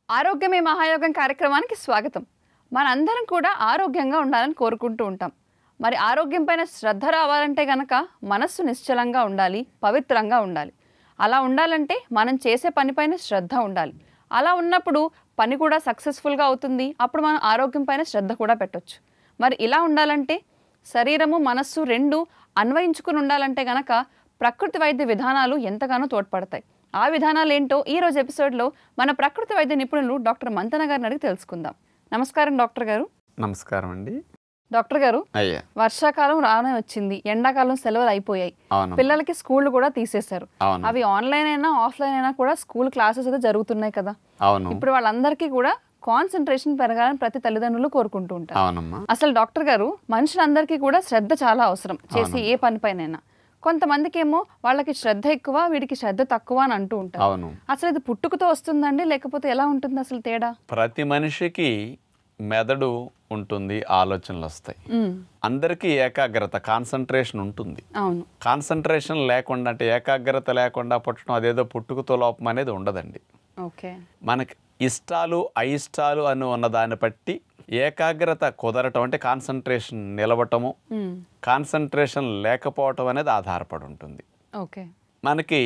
ఆరోగ్యమే మహాయోగం కార్యక్రమానికి స్వాగతం మనందరం కూడా ఆరోగ్యంగా ఉండాలని కోరుకుంటూ ఉంటాం మరి ఆరోగ్యం పైన శ్రద్ధ రావాలంటే గనక మనస్సు నిశ్చలంగా ఉండాలి పవిత్రంగా ఉండాలి అలా ఉండాలంటే మనం చేసే పనిపైన శ్రద్ధ ఉండాలి అలా ఉన్నప్పుడు పని కూడా సక్సెస్ఫుల్గా అవుతుంది అప్పుడు మనం ఆరోగ్యం పైన శ్రద్ధ కూడా పెట్టొచ్చు మరి ఇలా ఉండాలంటే శరీరము మనస్సు రెండు అన్వయించుకుని ఉండాలంటే గనక ప్రకృతి వైద్య విధానాలు ఎంతగానో తోడ్పడతాయి ఆ విధానాలు ఏంటో ఈ రోజు ఎపిసోడ్లో మన ప్రకృతి వైద్య నిపుణులు డాక్టర్ మంతన గారిని అడిగి తెలుసుకుందాం నమస్కారం డాక్టర్ గారు నమస్కారం అండి డాక్టర్ గారు అయ్యా వర్షాకాలం రానే వచ్చింది ఎండాకాలం సెలవులు అయిపోయాయి అవును పిల్లలకి స్కూళ్ళు కూడా తీసేశారు అవును అవి ఆన్లైన్ అయినా ఆఫ్లైన్ అయినా కూడా స్కూల్ క్లాసెస్ అయితే జరుగుతున్నాయి కదా అవును ఇప్పుడు వాళ్ళందరికీ కూడా కాన్సన్ట్రేషన్ పెరగాలని ప్రతి తల్లిదండ్రులు కోరుకుంటూ ఉంటారు అవునమ్మా అసలు డాక్టర్ గారు మనుషులందరికీ కూడా శ్రద్ధ చాలా అవసరం చేసే ఏ పనిపైనైనా కొంతమందికి ఏమో వాళ్ళకి శ్రద్ధ ఎక్కువ వీడికి శ్రద్ధ తక్కువ అని అంటూ ఉంటారు అవును అసలు ఇది పుట్టుకతో వస్తుందండి లేకపోతే ఎలా ఉంటుంది అసలు తేడా ప్రతి మనిషికి మెదడు ఉంటుంది ఆలోచనలు వస్తాయి ఉమ్, అందరికీ ఏకాగ్రత కాన్సన్ట్రేషన్ ఉంటుంది అవును కాన్సన్ట్రేషన్ లేకుండా అంటే ఏకాగ్రత లేకుండా పుట్టడం అదేదో పుట్టుకతో లోపం అనేది ఉండదండి ఓకే మనకి ఇష్టాలు అయిష్టాలు అని ఉన్న దాన్ని బట్టి ఏకాగ్రత కుదరటం అంటే కాన్సన్ట్రేషన్ నిలవటము ఉమ్, కాన్సన్ట్రేషన్ లేకపోవటం అనేది ఆధారపడి ఉంటుంది ఓకే మనకి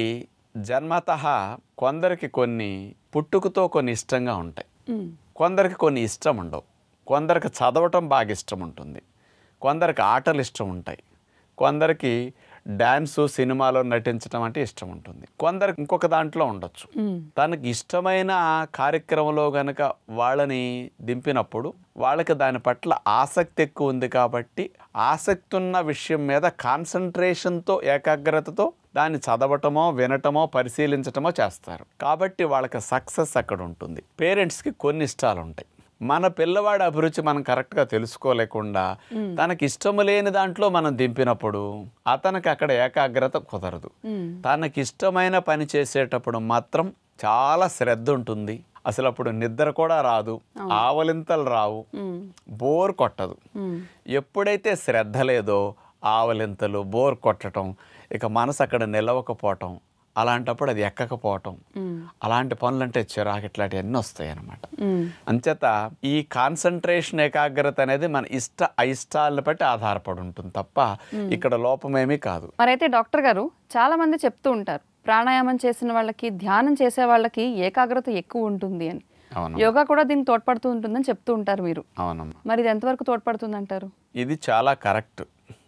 జన్మత కొందరికి కొన్ని పుట్టుకతో కొన్ని ఇష్టంగా ఉంటాయి ఉమ్, కొందరికి కొన్ని ఇష్టం ఉండవు కొందరికి చదవటం బాగా ఇష్టం ఉంటుంది కొందరికి ఆటలు ఇష్టం ఉంటాయి కొందరికి డ్యాన్సు సినిమాలో నటించడం అంటే ఇష్టం ఉంటుంది కొందరికి ఇంకొక దాంట్లో ఉండొచ్చు ఉమ్, తనకి ఇష్టమైన కార్యక్రమంలో గనక వాళ్ళని దింపినప్పుడు వాళ్ళకి దాని పట్ల ఆసక్తి ఎక్కువ ఉంది కాబట్టి ఆసక్తి ఉన్న విషయం మీద కాన్సన్ట్రేషన్తో ఏకాగ్రతతో దాన్ని చదవటమో వినటమో పరిశీలించటమో చేస్తారు కాబట్టి వాళ్ళకి సక్సెస్ అక్కడ ఉంటుంది పేరెంట్స్కి కొన్ని ఇష్టాలు ఉంటాయి మన పిల్లవాడి అభిరుచి మనం కరెక్ట్గా తెలుసుకోలేకుండా తనకి ఇష్టం లేని దాంట్లో మనం దింపినప్పుడు అతనికి అక్కడ ఏకాగ్రత కుదరదు ఉమ్, తనకి ఇష్టమైన పని చేసేటప్పుడు మాత్రం చాలా శ్రద్ధ ఉంటుంది అసలు అప్పుడు నిద్ర కూడా రాదు ఆవలింతలు రావు ఉమ్, బోర్ కొట్టదు ఉమ్, ఎప్పుడైతే శ్రద్ధ లేదో ఆవలింతలు బోర్ కొట్టడం ఇక మనసు అక్కడ నిలవకపోవటం అలాంటప్పుడు అది ఎక్కకపోవటం ఉమ్, అలాంటి పనులంటే చిరాకు ఇట్లాంటివన్నీ వస్తాయి అన్నమాట ఉమ్, అంచేత ఈ కాన్సన్ట్రేషన్ ఏకాగ్రత అనేది మన ఇష్ట అయిష్టాలను బట్టి ఆధారపడి ఉంటుంది తప్ప ఇక్కడ లోపమేమీ కాదు మరైతే డాక్టర్ గారు చాలా మంది చెప్తూ ఉంటారు ప్రాణాయామం చేసిన వాళ్ళకి ధ్యానం చేసే వాళ్ళకి ఏకాగ్రత ఎక్కువ ఉంటుంది అని అవును యోగా కూడా దీనికి తోడ్పడుతూ ఉంటుందని చెప్తూ ఉంటారు మీరు అవునమ్మా మరి ఇది ఎంతవరకు తోడ్పడుతుంది అంటారు ఇది చాలా కరెక్ట్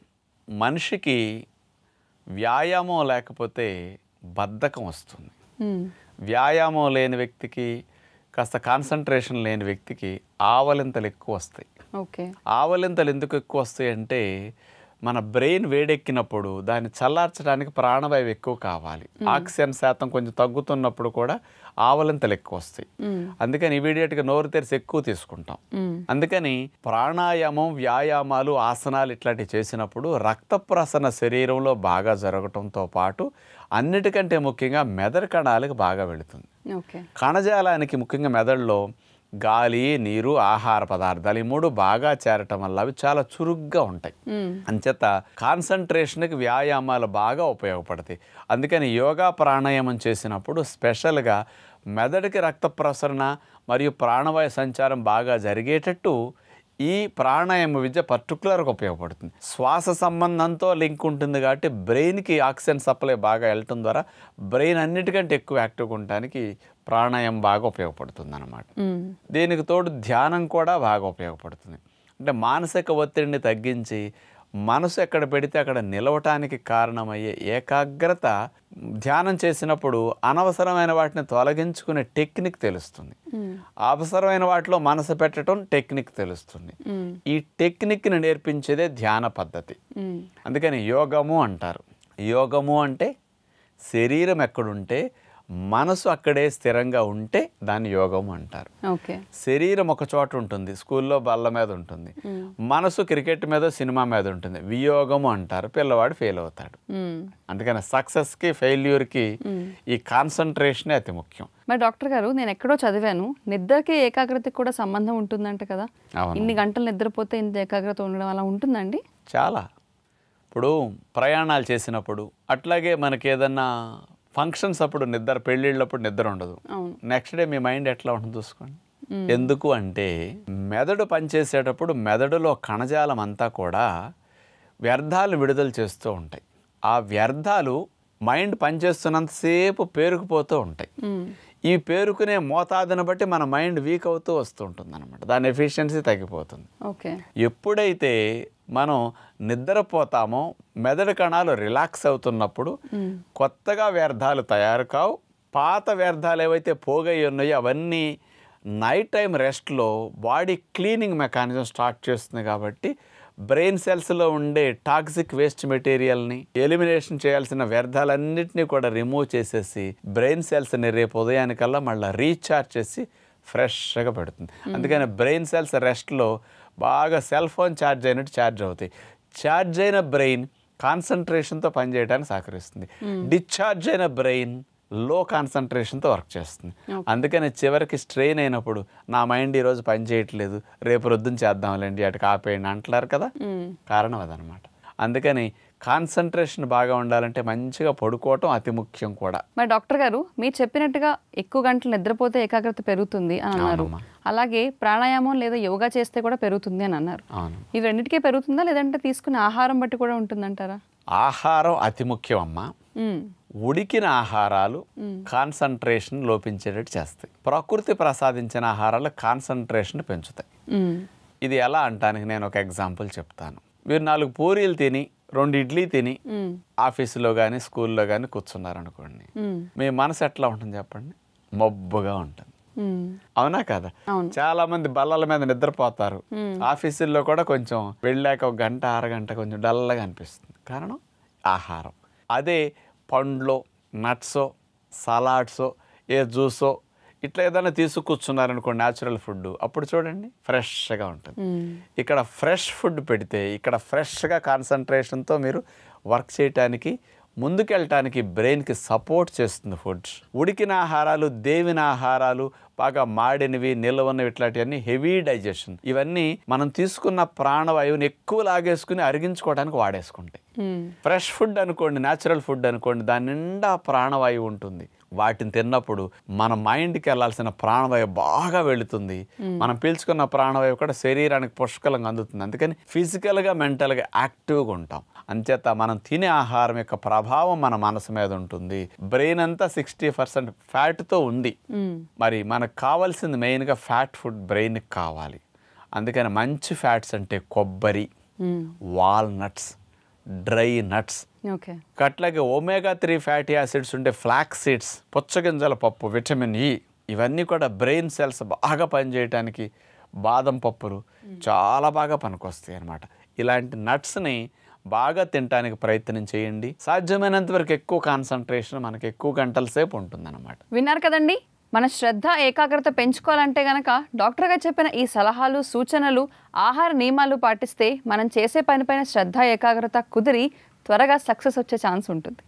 మనిషికి వ్యాయామం లేకపోతే బద్ధకం వస్తుంది ఉమ్, వ్యాయామం లేని వ్యక్తికి కాస్త కాన్సన్ట్రేషన్ లేని వ్యక్తికి ఆవలింతలు ఎక్కువ వస్తాయి ఓకే ఆవలింతలు ఎందుకు ఎక్కువ వస్తాయి అంటే మన బ్రెయిన్ వేడెక్కినప్పుడు దాన్ని చల్లార్చడానికి ప్రాణవాయువు ఎక్కువ కావాలి ఆక్సిజన్ శాతం కొంచెం తగ్గుతున్నప్పుడు కూడా ఆవలింతలు ఎక్కువ వస్తాయి ఉమ్, అందుకని ఇమీడియట్గా నోరు తెరిచి ఎక్కువ తీసుకుంటాం ఉమ్, అందుకని ప్రాణాయామం వ్యాయామాలు ఆసనాలు ఇట్లాంటివి చేసినప్పుడు రక్త ప్రసరణ శరీరంలో బాగా జరగటంతో పాటు అన్నిటికంటే ముఖ్యంగా మెదడు కణాలకు బాగా వెళుతుంది ఓకే కణజాలానికి ముఖ్యంగా మెదడులో గాలి నీరు ఆహార పదార్థాలు ఈ మూడు బాగా చేరటం వల్ల అవి చాలా చురుగ్గా ఉంటాయి ఉమ్, అంచేత కాన్సన్ట్రేషన్కి వ్యాయామాలు బాగా ఉపయోగపడతాయి అందుకని యోగా ప్రాణాయామం చేసినప్పుడు స్పెషల్గా మెదడుకి రక్త ప్రసరణ మరియు ప్రాణవాయు సంచారం బాగా జరిగేటట్టు ఈ ప్రాణాయామ విద్య పర్టికులర్గా ఉపయోగపడుతుంది శ్వాస సంబంధంతో లింక్ ఉంటుంది కాబట్టి బ్రెయిన్కి ఆక్సిజన్ సప్లై బాగా వెళ్ళటం ద్వారా బ్రెయిన్ అన్నిటికంటే ఎక్కువ యాక్టివ్గా ఉండటానికి ప్రాణాయామం బాగా ఉపయోగపడుతుంది అన్నమాట ఉమ్, దీనికి తోడు ధ్యానం కూడా బాగా ఉపయోగపడుతుంది అంటే మానసిక ఒత్తిడిని తగ్గించి మనసు ఎక్కడ పెడితే అక్కడ నిలవటానికి కారణమయ్యే ఏకాగ్రత ధ్యానం చేసినప్పుడు అనవసరమైన వాటిని తొలగించుకునే టెక్నిక్ తెలుస్తుంది ఉమ్, అవసరమైన వాటిలో మనసు పెట్టడం టెక్నిక్ తెలుస్తుంది ఉమ్, ఈ టెక్నిక్ని నేర్పించేదే ధ్యాన పద్ధతి ఉమ్, అందుకని యోగము అంటారు యోగము అంటే శరీరం ఎక్కడుంటే మనసు అక్కడే స్థిరంగా ఉంటే దాన్ని యోగము అంటారు ఓకే శరీరం ఒక చోట ఉంటుంది స్కూల్లో బల్ల మీద ఉంటుంది మనసు క్రికెట్ మీద సినిమా మీద ఉంటుంది వియోగము అంటారు పిల్లవాడు ఫెయిల్ అవుతాడు ఉమ్. అందుకని సక్సెస్కి ఫెయిల్యూర్కి ఈ కాన్సన్ట్రేషనే అతి ముఖ్యం మరి డాక్టర్ గారు నేను ఎక్కడో చదివాను నిద్రకి ఏకాగ్రతకి కూడా సంబంధం ఉంటుందంట కదా అవును ఇన్ని గంటలు నిద్రపోతే ఇంత ఏకాగ్రత ఉండడం అలా ఉంటుందండి చాలా ఇప్పుడు ప్రయాణాలు చేసినప్పుడు అట్లాగే మనకి ఏదన్నా ఫంక్షన్స్ అప్పుడు నిద్ర పెళ్ళిళ్ళప్పుడు నిద్ర ఉండదు అవును నెక్స్ట్ డే మీ మైండ్ ఎట్లా ఉంటుంది చూసుకోండి ఎందుకు అంటే మెదడు పనిచేసేటప్పుడు మెదడులో కణజాలం అంతా కూడా వ్యర్థాలు విడుదల చేస్తూ ఉంటాయి ఆ వ్యర్థాలు మైండ్ పనిచేస్తున్నంతసేపు పేరుకుపోతూ ఉంటాయి మ్మ్. ఈ పేరుకునే మోతాదుని బట్టి మన మైండ్ వీక్ అవుతూ వస్తూ ఉంటుంది అనమాట దాని ఎఫిషియన్సీ తగ్గిపోతుంది ఓకే ఎప్పుడైతే మనం నిద్రపోతామో మెదడు కణాలు రిలాక్స్ అవుతున్నప్పుడు మ్మ్. కొత్తగా వ్యర్థాలు తయారు కావు పాత వ్యర్థాలు ఏవైతే పోగై ఉన్నాయో అవన్నీ నైట్ టైం రెస్ట్లో బాడీ క్లీనింగ్ మెకానిజం స్టార్ట్ చేస్తుంది కాబట్టి బ్రెయిన్ సెల్స్లో ఉండే టాక్సిక్ వేస్ట్ మెటీరియల్ని ఎలిమినేషన్ చేయాల్సిన వ్యర్థాలన్నింటినీ కూడా రిమూవ్ చేసేసి బ్రెయిన్ సెల్స్ని రేపు ఉదయానికల్లా మళ్ళీ రీఛార్జ్ చేసి ఫ్రెష్గా పెడుతుంది అందుకని బ్రెయిన్ సెల్స్ రెస్ట్లో బాగా సెల్ ఫోన్ ఛార్జ్ అయినట్టు ఛార్జ్ అవుతాయి ఛార్జ్ అయిన బ్రెయిన్ కాన్సన్ట్రేషన్తో పనిచేయడానికి సహకరిస్తుంది డిశ్చార్జ్ అయిన బ్రెయిన్ లో కాన్సన్ట్రేషన్తో వర్క్ చేస్తుంది అందుకని చివరికి స్ట్రెయిన్ అయినప్పుడు నా మైండ్ ఈరోజు పని చేయట్లేదు రేపు రొద్దున చేద్దాంలేండి అటు ఆపేయండి అంటున్నారు కదా మ్మ్. కారణం అదనమాట అందుకని కాన్సన్ట్రేషన్ బాగా ఉండాలంటే మంచిగా పడుకోవటం అతి ముఖ్యం కూడా మరి డాక్టర్ గారు మీరు చెప్పినట్టుగా ఎక్కువ గంటలు నిద్రపోతే ఏకాగ్రత పెరుగుతుంది అని అన్నారు అవునమ్మా. అలాగే ప్రాణాయామం లేదా యోగా చేస్తే కూడా పెరుగుతుంది అని అన్నారు అవును ఇవి రెండింటికే పెరుగుతుందా లేదంటే తీసుకునే ఆహారం బట్టి కూడా ఉంటుందంటారా ఆహారం అతి ముఖ్యం అమ్మా మ్మ్. ఉడికిన ఆహారాలు కాన్సన్ట్రేషన్ లోపించేటట్టు చేస్తాయి ప్రకృతి ప్రసాదించిన ఆహారాలు కాన్సన్ట్రేషన్ పెంచుతాయి మ్మ్. ఇది ఎలా అంటానికి నేను ఒక ఎగ్జాంపుల్ చెప్తాను మీరు నాలుగు పూరీలు తిని రెండు ఇడ్లీ తిని మ్మ్. ఆఫీసులో కానీ స్కూల్లో కానీ కూర్చున్నారనుకోండి మ్మ్. మీ మనసు ఎట్లా ఉంటుంది చెప్పండి మబ్బుగా ఉంటుంది మ్మ్. అవునా కదా అవును. చాలా మంది బల్లల మీద నిద్రపోతారు ఆఫీసుల్లో కూడా కొంచెం వెళ్ళాక ఒక గంట అరగంట కొంచెం డల్గా అనిపిస్తుంది కారణం ఆహారం అదే పండ్లో నట్సో సలాడ్సో ఏ జ్యూసో ఇట్లా ఏదైనా తీసుకు కూర్చున్నారనుకో న్యాచురల్ ఫుడ్ అప్పుడు చూడండి ఫ్రెష్గా ఉంటుంది మ్మ్. ఇక్కడ ఫ్రెష్ ఫుడ్ పెడితే ఇక్కడ ఫ్రెష్గా కాన్సన్ట్రేషన్తో మీరు వర్క్ చేయటానికి ముందుకెళ్ళటానికి బ్రెయిన్కి సపోర్ట్ చేస్తుంది ఫుడ్స్ ఉడికిన ఆహారాలు దేవిన ఆహారాలు బాగా మాడినవి నిల్వన్నవి ఇట్లాంటివన్నీ హెవీ డైజెషన్ ఇవన్నీ మనం తీసుకున్న ప్రాణవాయువుని ఎక్కువ లాగేసుకుని అరిగించుకోవడానికి వాడేసుకుంటాయి మ్మ్. ఫ్రెష్ ఫుడ్ అనుకోండి న్యాచురల్ ఫుడ్ అనుకోండి దాని నిండా ప్రాణవాయువు ఉంటుంది వాటిని తిన్నప్పుడు మన మైండ్కి వెళ్ళాల్సిన ప్రాణవాయువు బాగా వెళుతుంది మనం పీల్చుకున్న ప్రాణవాయువు కూడా శరీరానికి పుష్కలంగా అందుతుంది అందుకని ఫిజికల్గా మెంటల్గా యాక్టివ్గా ఉంటాం అంచేత మనం తినే ఆహారం యొక్క ప్రభావం మన మనసు మీద ఉంటుంది బ్రెయిన్ అంతా సిక్స్టీ పర్సెంట్ ఫ్యాట్తో ఉంది మ్మ్. మరి మనకు కావాల్సింది మెయిన్గా ఫ్యాట్ ఫుడ్ బ్రెయిన్కి కావాలి అందుకని మంచి ఫ్యాట్స్ అంటే కొబ్బరి మ్మ్. వాల్నట్స్ డ్రై నట్స్ ఓకే అట్లాగే ఒమేగా త్రీ ఫ్యాటీ యాసిడ్స్ ఉండే ఫ్లాక్ సీడ్స్ పుచ్చగింజల పప్పు విటమిన్ ఇ ఇవన్నీ కూడా బ్రెయిన్ సెల్స్ బాగా పనిచేయటానికి బాదం పప్పులు చాలా బాగా పనికొస్తాయి అన్నమాట ఇలాంటి నట్స్ని బాగా తినడానికి ప్రయత్నం చేయండి సాధ్యమైనంత వరకు ఎక్కువ కాన్సన్ట్రేషన్ మనకి ఎక్కువ గంటల సేపు ఉంటుందన్నమాట విన్నారు కదండి మన శ్రద్ధ ఏకాగ్రత పెంచుకోవాలంటే గనక డాక్టర్ గారు చెప్పిన ఈ సలహాలు సూచనలు ఆహార నియమాలు పాటిస్తే మనం చేసే పనిపైన శ్రద్ధ ఏకాగ్రత కుదిరి త్వరగా సక్సెస్ వచ్చే ఛాన్స్ ఉంటుంది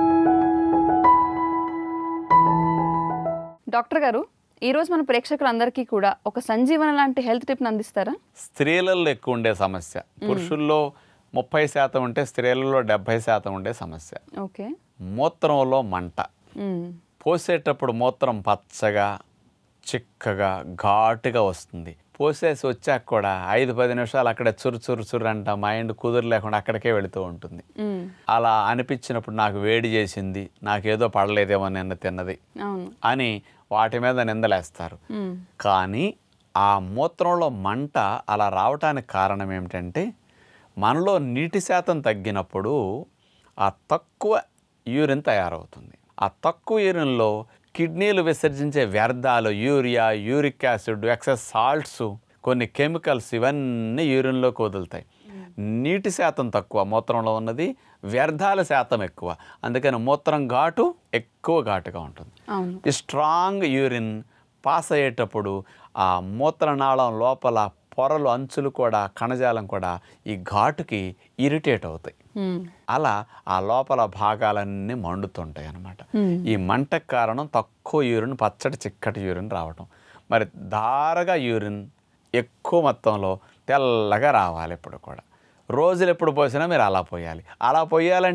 డాక్టర్ గారు ఈరోజు మన ప్రేక్షకులందరికీ కూడా ఒక సంజీవన లాంటి హెల్త్ టిప్ని అందిస్తారా స్త్రీలలో ఎక్కువ ఉండే సమస్య పురుషుల్లో ముప్పై శాతం ఉంటే స్త్రీలలో డెబ్భై శాతం ఉండే సమస్య ఓకే మూత్రంలో మంట మ్మ్. పోసేటప్పుడు మూత్రం పచ్చగా చిక్కగా ఘాటుగా వస్తుంది పోసేసి వచ్చాక కూడా ఐదు పది నిమిషాలు అక్కడే చురు చురు చురు అంట మైండ్ కుదురు లేకుండా అక్కడికే వెళుతూ ఉంటుంది మ్మ్. అలా అనిపించినప్పుడు నాకు వేడి చేసింది నాకేదో పడలేదేమో నిన్న తిన్నది అవును అని వాటి మీద నిందలేస్తారు మ్మ్. కానీ ఆ మూత్రంలో మంట అలా రావటానికి కారణం ఏమిటంటే మనలో నీటి శాతం తగ్గినప్పుడు ఆ తక్కువ యూరిన్ తయారవుతుంది ఆ తక్కువ యూరిన్లో కిడ్నీలు విసర్జించే వ్యర్థాలు urea uric acid excess salts కొన్ని కెమికల్స్ ఇవన్నీ యూరిన్లోకి వదులుతాయి నీటి శాతం తక్కువ మూత్రంలో ఉన్నది వ్యర్థాల శాతం ఎక్కువ అందుకని మూత్రం ఘాటు ఎక్కువ ఘాటుగా ఉంటుంది అవును ఈ స్ట్రాంగ్ యూరిన్ పాస్ అయ్యేటప్పుడు ఆ మూత్రనాళం లోపల పొరలు అంచులు కూడా కణజాలం కూడా ఈ ఘాటుకి ఇరిటేట్ అవుతాయి మ్మ్. అలా ఆ లోపల భాగాలన్నీ మండుతుంటాయి అన్నమాట ఈ మంటకు కారణం తక్కువ యూరిన్ పచ్చడి చిక్కటి యూరిన్ రావటం మరి ధారగా యూరిన్ ఎక్కువ మొత్తంలో తెల్లగా రావాలి ఇప్పుడు కూడా రోజులు ఎప్పుడు పోసినా మీరు అలా పోయాలి అలా పోయాలంటే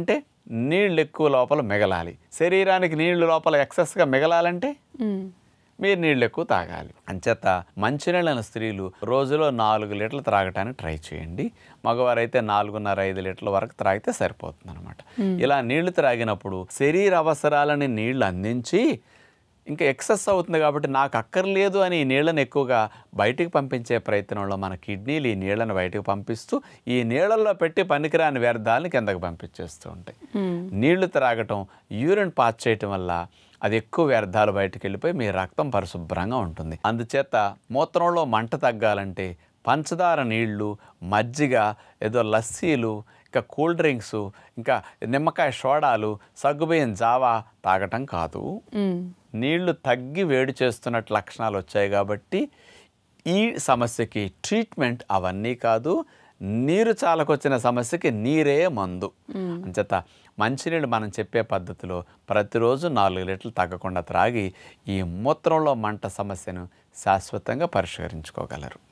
నీళ్ళు ఎక్కువ లోపల మిగలాలి శరీరానికి నీళ్లు లోపల ఎక్సెస్గా మిగలాలంటే మ్మ్. మీరు నీళ్ళు ఎక్కువ తాగాలి అంచేత మంచినీళ్ళని స్త్రీలు రోజులో నాలుగు లీటర్లు త్రాగటానికి ట్రై చేయండి మగవారైతే నాలుగున్నర ఐదు లీటర్ల వరకు త్రాగితే సరిపోతుంది అనమాట ఇలా నీళ్లు త్రాగినప్పుడు శరీర అవసరాలని నీళ్లు అందించి ఇంకా ఎక్సెస్ అవుతుంది కాబట్టి నాకు అక్కర్లేదు అని ఈ నీళ్ళని ఎక్కువగా బయటికి పంపించే ప్రయత్నంలో మన కిడ్నీలు ఈ నీళ్ళని బయటికి పంపిస్తూ ఈ నీళ్ళల్లో పెట్టి పనికిరాని వ్యర్థాలని కిందకి పంపించేస్తూ ఉంటాయి మ్మ్. నీళ్లు త్రాగటం యూరిన్ పాస్ చేయటం వల్ల అది ఎక్కువ వ్యర్థాలు బయటకు వెళ్ళిపోయి మీ రక్తం పరిశుభ్రంగా ఉంటుంది అందుచేత మూత్రంలో మంట తగ్గాలంటే పంచదార నీళ్లు మజ్జిగ ఏదో లస్సీలు ఇంకా కూల్ డ్రింక్స్ ఇంకా నిమ్మకాయ సోడాలు సగ్గుబియ్యం జావా తాగటం కాదు మ్మ్. నీళ్లు తగ్గి వేడి చేస్తున్నట్టు లక్షణాలు వచ్చాయి కాబట్టి ఈ సమస్యకి ట్రీట్మెంట్ అవన్నీ కాదు నీరు చాలకొచ్చిన సమస్యకి నీరే మందు అంచేత మంచినీళ్ళు మనం చెప్పే పద్ధతిలో ప్రతిరోజు నాలుగు లీటర్లు తగ్గకుండా త్రాగి ఈ మూత్రంలో మంట సమస్యను శాశ్వతంగా పరిష్కరించుకోగలరు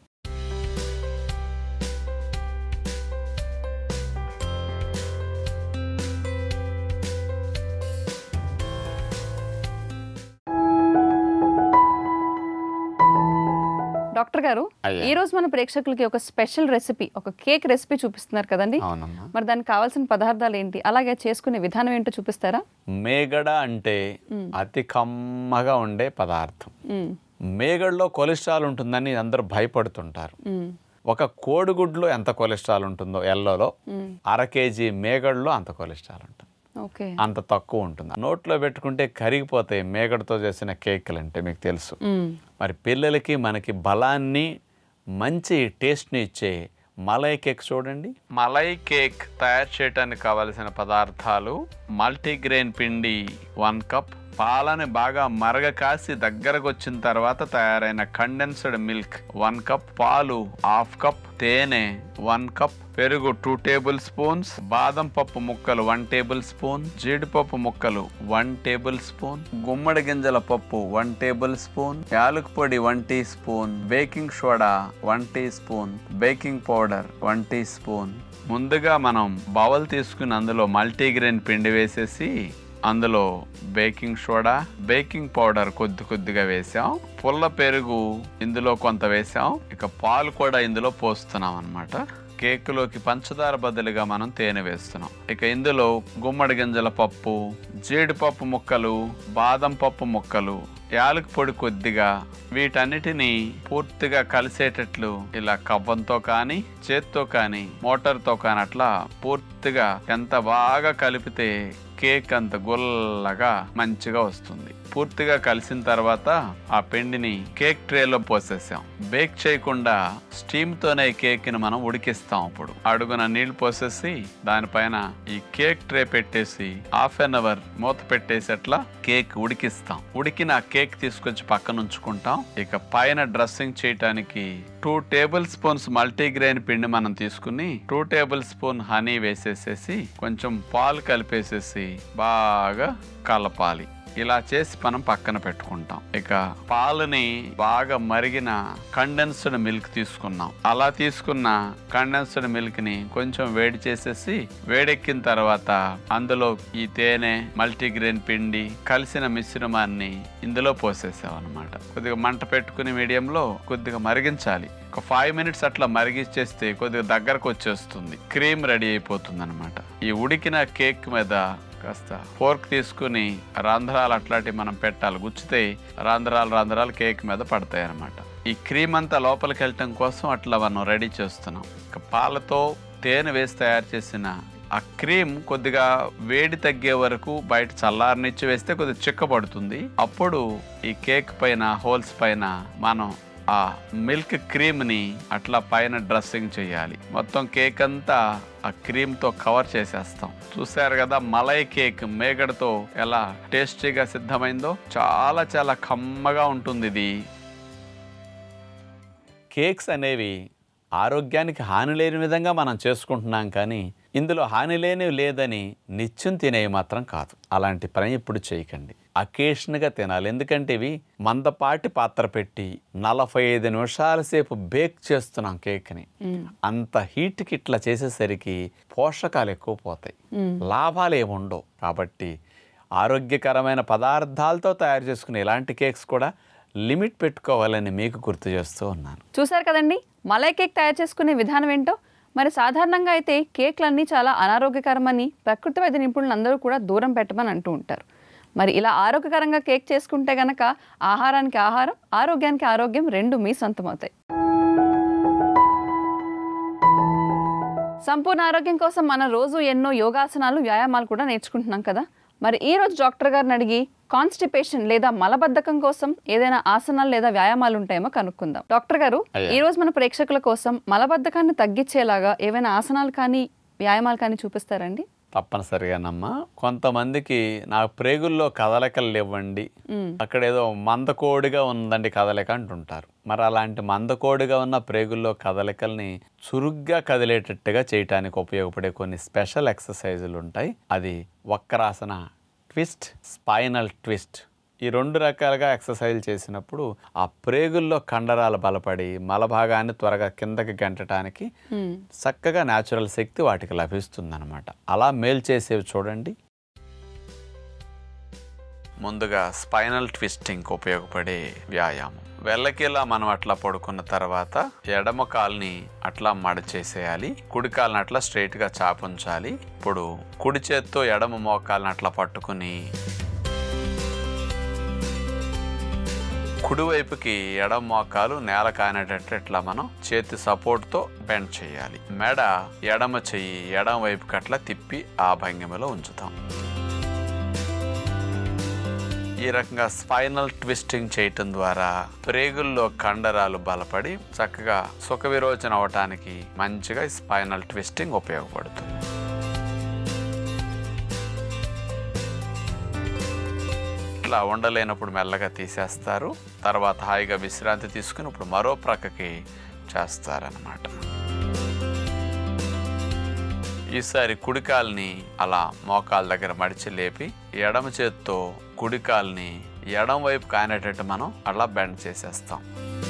డాక్టర్ గారు అయ్యా. ఈ రోజు మన ప్రేక్షకులకి ఒక స్పెషల్ రెసిపీ ఒక కేక్ రెసిపీ చూపిస్తున్నారు కదండి అవునమ్మా మరి దానికి కావాల్సిన పదార్థాలు ఏంటి అలాగే చేసుకునే విధానం ఏంటో చూపిస్తారా మేగడ అంటే అతి కమ్మగా ఉండే పదార్థం మ్మ్. మేగడలో కొలెస్ట్రాల్ ఉంటుందని అందరూ భయపడుతుంటారు మ్మ్. ఒక కోడిగుడ్లో ఎంత కొలెస్ట్రాల్ ఉంటుందో ఎల్లోలో మ్మ్. అర కేజీ మేగడలో అంత కొలెస్ట్రాల్ ఉంటుంది ఓకే అంత తక్కువ ఉంటుంది నోట్లో పెట్టుకుంటే కరిగిపోతాయి మేగడతో చేసిన కేకులు అంటే మీకు తెలుసు మ్మ్. మరి పిల్లలకి మనకి బలాన్ని మంచి టేస్ట్ని ఇచ్చే మలై కేక్ చూడండి మలై కేక్ తయారు చేయడానికి కావలసిన పదార్థాలు మల్టీగ్రెయిన్ పిండి వన్ కప్ పాలని బాగా మరగ కాసి దగ్గరకు వచ్చిన తర్వాత తయారైన కండెన్స్డ్ మిల్క్ వన్ కప్ పాలు హాఫ్ కప్ తేనె వన్ కప్ పెరుగు టూ టేబుల్ స్పూన్స్ బాదం పప్పు ముక్కలు వన్ టేబుల్ స్పూన్ జీడిపప్పు ముక్కలు వన్ టేబుల్ స్పూన్ గుమ్మడి గింజల పప్పు వన్ టేబుల్ స్పూన్ యాలక్ పొడి one teaspoon baking soda one teaspoon baking powder one teaspoon ముందుగా మనం బౌల్ తీసుకుని అందులో మల్టీగ్రెయిన్ పిండి వేసేసి అందులో బేకింగ్ సోడా బేకింగ్ పౌడర్ కొద్ది కొద్దిగా వేసాం పుల్ల పెరుగు ఇందులో కొంత వేసాం ఇక పాలు కూడా ఇందులో పోస్తున్నాం అన్నమాట కేకులోకి పంచదార బదులుగా మనం తేనె వేస్తున్నాం ఇక ఇందులో గుమ్మడి గింజల పప్పు జీడిపప్పు ముక్కలు బాదం పప్పు ముక్కలు యాలక పొడి కొద్దిగా వీటన్నిటిని పూర్తిగా కలిసేటట్లు ఇలా కవ్వంతో కానీ చేత్తో కానీ మోటార్తో కానీ అట్లా పూర్తిగా ఎంత బాగా కలిపితే కేక్ అంత గుల్లగా మంచిగా వస్తుంది పూర్తిగా కలిసిన తర్వాత ఆ పిండిని కేక్ ట్రేలో పోసేసాం బేక్ చేయకుండా స్టీమ్ తోనే ఈ కేక్ ని మనం ఉడికిస్తాం అప్పుడు అడుగున నీళ్లు పోసేసి దానిపైన ఈ కేక్ ట్రే పెట్టేసి హాఫ్ అన్ అవర్ మూత పెట్టేసి అట్లా కేక్ ఉడికిస్తాం ఉడికిన ఆ కేక్ తీసుకొచ్చి పక్కన ఉంచుకుంటాం ఇక పైన డ్రెస్సింగ్ చేయటానికి టూ టేబుల్ స్పూన్స్ మల్టీగ్రెయిన్ పిండి మనం తీసుకుని టూ టేబుల్ స్పూన్ హనీ వేసేసేసి కొంచెం పాలు కలిపేసేసి బాగా కలపాలి ఇలా చేసి మనం పక్కన పెట్టుకుంటాం ఇక పాలని బాగా మరిగిన కండెన్స్డ్ మిల్క్ తీసుకున్నాం అలా తీసుకున్న కండెన్స్డ్ మిల్క్ ని కొంచెం వేడి చేసేసి వేడెక్కిన తర్వాత అందులో ఈ తేనె మల్టీగ్రెయిన్ పిండి కలిసిన మిశ్రమాన్ని ఇందులో పోసేసాం అనమాట కొద్దిగా మంట పెట్టుకుని మీడియంలో కొద్దిగా మరిగించాలి ఒక ఫైవ్ మినిట్స్ అట్లా మరిగించేస్తే కొద్దిగా దగ్గరకు వచ్చేస్తుంది క్రీమ్ రెడీ అయిపోతుంది అనమాట ఈ ఉడికిన కేక్ మీద కాస్త ఫోర్క్ తీసుకుని రంధ్రాలు అట్లాంటివి మనం పెట్టాలి గుచ్చితే రంధ్రాలు రంధ్రాలు కేక్ మీద పడతాయి అన్నమాట ఈ క్రీమ్ అంతా లోపలికి వెళ్ళటం కోసం అట్లా మనం రెడీ చేస్తున్నాం ఇక పాలతో తేనె వేసి తయారు చేసిన ఆ క్రీమ్ కొద్దిగా వేడి తగ్గే వరకు బయట చల్లారనిచ్చి వేస్తే కొద్దిగా చిక్కబడుతుంది అప్పుడు ఈ కేక్ పైన హోల్స్ పైన మనం ఆ మిల్క్ క్రీమ్ ని అట్లా పైన డ్రెస్సింగ్ చేయాలి మొత్తం కేక్ అంతా ఆ క్రీమ్ తో కవర్ చేసేస్తాం చూసారు కదా మలై కేక్ మేగడతో ఎలా టేస్టీగా సిద్ధమైందో చాలా చాలా కమ్మగా ఉంటుంది ఇది కేక్స్ అనేవి ఆరోగ్యానికి హాని లేని విధంగా మనం చేసుకుంటున్నాం కానీ ఇందులో హాని లేనివి లేదని నిత్యం తినేవి మాత్రం కాదు అలాంటి పని ఎప్పుడు చేయకండి అకేషన్గా తినాలి ఎందుకంటే ఇవి మందపాటి పాత్ర పెట్టి నలభై ఐదు నిమిషాల సేపు బేక్ చేస్తున్నాం కేక్ని అంత హీట్కి ఇట్లా చేసేసరికి పోషకాలు ఎక్కువ పోతాయి లాభాలు ఏమి ఉండవు కాబట్టి ఆరోగ్యకరమైన పదార్థాలతో తయారు చేసుకునే ఇలాంటి కేక్స్ కూడా లిమిట్ పెట్టుకోవాలని మీకు గుర్తు చేస్తూ ఉన్నాను చూశారు కదండి మలై కేక్ తయారు చేసుకునే విధానం ఏంటో మరి సాధారణంగా అయితే కేక్లన్నీ చాలా అనారోగ్యకరమని ప్రకృతి వైద్య నిపుణులు అందరూ కూడా దూరం పెట్టమని అంటూ ఉంటారు మరి ఇలా ఆరోగ్యకరంగా కేక్ చేసుకుంటే గనక ఆహారానికి ఆహారం ఆరోగ్యానికి ఆరోగ్యం రెండు మీ సొంతమవుతాయి సంపూర్ణ ఆరోగ్యం కోసం మన రోజు ఎన్నో యోగాసనాలు వ్యాయామాలు కూడా నేర్చుకుంటున్నాం కదా మరి ఈ రోజు డాక్టర్ గారిని అడిగి కాన్స్టిపేషన్ లేదా మలబద్ధకం కోసం ఏదైనా ఆసనాలు లేదా వ్యాయామాలు ఉంటాయేమో కనుక్కుందాం డాక్టర్ గారు అయ్యా. ఈ రోజు మన ప్రేక్షకుల కోసం మలబద్ధకాన్ని తగ్గించేలాగా ఏవైనా ఆసనాలు కానీ వ్యాయామాలు కానీ చూపిస్తారండి తప్పనిసరిగానమ్మా కొంతమందికి నా ప్రేగుల్లో కదలికలు లేవండి అక్కడ ఏదో మందకోడిగా ఉందండి కదలిక అంటుంటారు మరి అలాంటి మందకోడిగా ఉన్న ప్రేగుల్లో కదలికల్ని చురుగ్గా కదిలేటట్టుగా చేయటానికి ఉపయోగపడే కొన్ని స్పెషల్ ఎక్సర్సైజులు ఉంటాయి అది వక్రాసన ట్విస్ట్ స్పైనల్ ట్విస్ట్ ఈ రెండు రకాలుగా ఎక్సర్సైజ్ చేసినప్పుడు ఆ ప్రేగుల్లో కండరాలు బలపడి మలభాగాన్ని త్వరగా కిందకి గెంటడానికి చక్కగా న్యాచురల్ శక్తి వాటికి లభిస్తుందన్నమాట అలా మేలు చేసేవి చూడండి ముందుగా స్పైనల్ ట్విస్టింగ్ ఉపయోగపడే వ్యాయామం వెళ్ళకిలా మనం అట్లా పడుకున్న తర్వాత ఎడమ కాల్ని అట్లా మడచేసేయాలి కుడి కాల్ని అట్లా స్ట్రైట్గా చాపుంచాలి ఇప్పుడు కుడి చేత్తో ఎడమ మోకాల్ని అట్లా పట్టుకుని కుడివైపుకి ఎడమ మోకాలు నేల కానేటట్టు ఇట్లా మనం చేతి సపోర్ట్తో బెండ్ చేయాలి మెడ ఎడమ చెయ్యి ఎడమ వైపుకి అట్లా తిప్పి ఆ భంగిమలో ఉంచుతాం ఈ రకంగా స్పైనల్ ట్విస్టింగ్ చేయటం ద్వారా ప్రేగుల్లో కండరాలు బలపడి చక్కగా సుఖ విరోచన అవటానికి మంచిగా ఈ స్పైనల్ ట్విస్టింగ్ ఉపయోగపడుతుంది ఇట్లా ఉండలేనప్పుడు మెల్లగా తీసేస్తారు తర్వాత హాయిగా విశ్రాంతి తీసుకుని ఇప్పుడు మరో ప్రక్కకి చేస్తారనమాట ఈసారి కుడికాల్ని అలా మోకాల దగ్గర మడిచి లేపి ఎడమ చేత్తో కుడికాల్ని ఎడమ వైపు కానేటట్టు మనం అలా బెండ్ చేసేస్తాం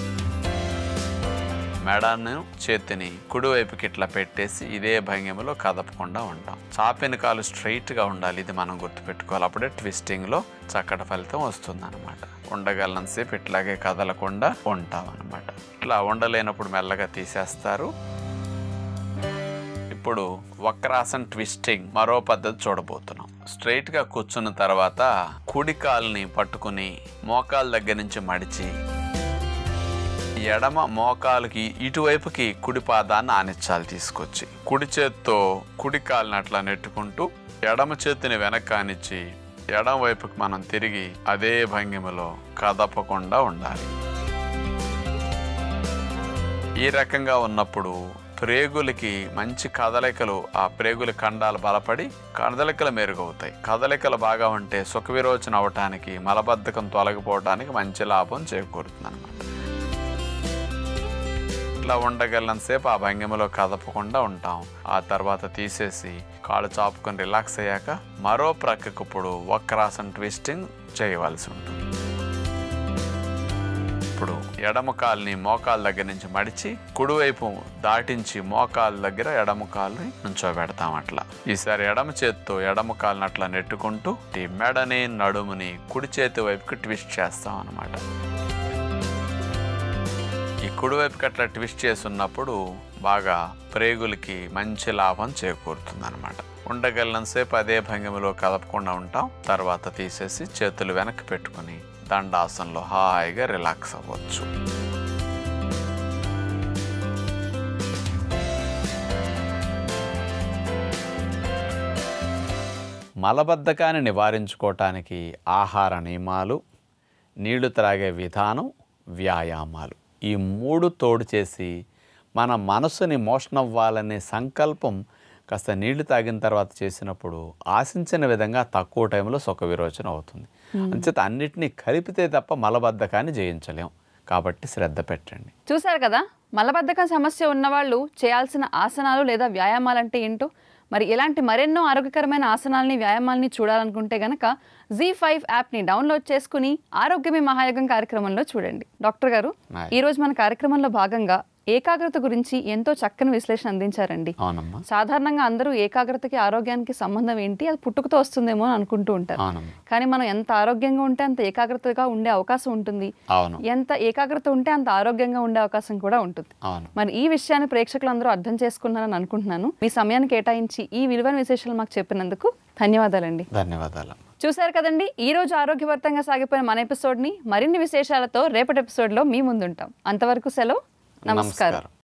మెడను చేతిని కుడివైపుకి ఇట్లా పెట్టేసి ఇదే భంగిమలో కదపకుండా ఉంటాం చాపిన కాలు స్ట్రైట్గా ఉండాలి ఇది మనం గుర్తుపెట్టుకోవాలి అప్పుడే ట్విస్టింగ్లో చక్కటి ఫలితం వస్తుంది అనమాట ఉండగలనంతసేపు ఇట్లాగే కదలకుండా ఉంటాం అనమాట ఇట్లా ఉండలేనప్పుడు మెల్లగా తీసేస్తారు ఇప్పుడు వక్రాసన్ ట్విస్టింగ్ మరో పద్ధతి చూడబోతున్నాం స్ట్రైట్ గా కూర్చున్న తర్వాత కుడి కాలుని పట్టుకుని మోకాల దగ్గర నుంచి మడిచి ఎడమ మోకాలుకి ఇటువైపుకి కుడి పాదాన్ని ఆనిచ్చాలి తీసుకొచ్చి కుడి చేత్తో కుడి కాలుని అట్లా నెట్టుకుంటూ ఎడమ చేతిని వెనక్కి ఆనిచ్చి ఎడమ వైపుకి మనం తిరిగి అదే భంగిమలో కదపకుండా ఉండాలి ఈ రకంగా ఉన్నప్పుడు ప్రేగులకి మంచి కదలికలు ఆ ప్రేగుల ఖండాలు బలపడి కదలికలు మెరుగవుతాయి కదలికలు బాగా ఉంటే సుఖ విరోచన అవటానికి మలబద్ధకం తొలగిపోవటానికి మంచి లాభం చేకూరుతుంది అనమాట ఇట్లా ఉండగలనంతసేపు ఆ భంగిమలో కదపకుండా ఉంటాం ఆ తర్వాత తీసేసి కాళ్ళు చాపుకొని రిలాక్స్ అయ్యాక మరో ప్రక్కకు ఇప్పుడు వక్రాసన్ ట్విస్టింగ్ చేయవలసి ఉంటుంది ఇప్పుడు ఎడమ కాలుని మోకాల దగ్గర నుంచి మడిచి కుడివైపు దాటించి మోకాల దగ్గర ఎడమ కాలుని నుంచోబెడతాం అట్లా ఈసారి ఎడమ చేత్తో ఎడమ కాలుని అట్లా నెట్టుకుంటూ ఈ మెడని నడుముని కుడి చేతి వైపుకి ట్విస్ట్ చేస్తాం అన్నమాట ఈ కుడివైపుకి అట్లా ట్విస్ట్ చేస్తున్నప్పుడు బాగా ప్రేగులకి మంచి లాభం చేకూరుతుంది అనమాట ఉండగలనంతసేపు అదే భంగిమలో కదపకుండా ఉంటాం తర్వాత తీసేసి చేతులు వెనక్కి పెట్టుకుని దండాసనంలో హాయిగా రిలాక్స్ అవ్వచ్చు మలబద్ధకాన్ని నివారించుకోవటానికి ఆహార నియమాలు నీళ్లు త్రాగే విధానం వ్యాయామాలు ఈ మూడు తోడు చేసి మన మనసుని మోషన్ అవ్వాలనే సంకల్పం కాస్త నీళ్లు తాగిన తర్వాత చేసినప్పుడు ఆశించిన విధంగా తక్కువ టైంలో సుఖ విరోచన అవుతుంది అంచేత అన్నిటినీ కలిపితే తప్ప మలబద్ధకాన్ని జయించలేం కాబట్టి శ్రద్ధ పెట్టండి చూశారు కదా మలబద్ధకం సమస్య ఉన్నవాళ్ళు చేయాల్సిన ఆసనాలు లేదా వ్యాయామాలు అంటే ఏంటో మరి ఇలాంటి మరెన్నో ఆరోగ్యకరమైన ఆసనాల్ని వ్యాయామాల్ని చూడాలనుకుంటే గనక జీ ఫైవ్ యాప్ని డౌన్లోడ్ చేసుకుని ఆరోగ్యమే మహాయోగం కార్యక్రమంలో చూడండి డాక్టర్ గారు Nice. ఈ రోజు మన కార్యక్రమంలో భాగంగా ఏకాగ్రత గురించి ఎంతో చక్కని విశ్లేషణ అందించారండి అవునమ్మా సాధారణంగా అందరూ ఏకాగ్రతకి ఆరోగ్యానికి సంబంధం ఏంటి అది పుట్టుకతో వస్తుందేమో అని అనుకుంటూ ఉంటారు అవునమ్మా కానీ మనం ఎంత ఆరోగ్యంగా ఉంటే అంత ఏకాగ్రతగా ఉండే అవకాశం ఉంటుంది అవును ఎంత ఏకాగ్రత ఉంటే అంత ఆరోగ్యంగా ఉండే అవకాశం కూడా ఉంటుంది అవును మరి ఈ విషయాన్ని ప్రేక్షకులందరూ అర్థం చేసుకున్నారని అనుకుంటున్నాను మీ సమయాన్ని కేటాయించి ఈ విలువైన విశేషాలు మాకు చెప్పినందుకు ధన్యవాదాలండి ధన్యవాదాలు చూశారు కదండి ఈ రోజు ఆరోగ్యవర్తంగా సాగిపోయిన మన ఎపిసోడ్ని మరిన్ని విశేషాలతో రేపటి ఎపిసోడ్లో మీ ముందుంటాం అంతవరకు సెలవు నమస్కారం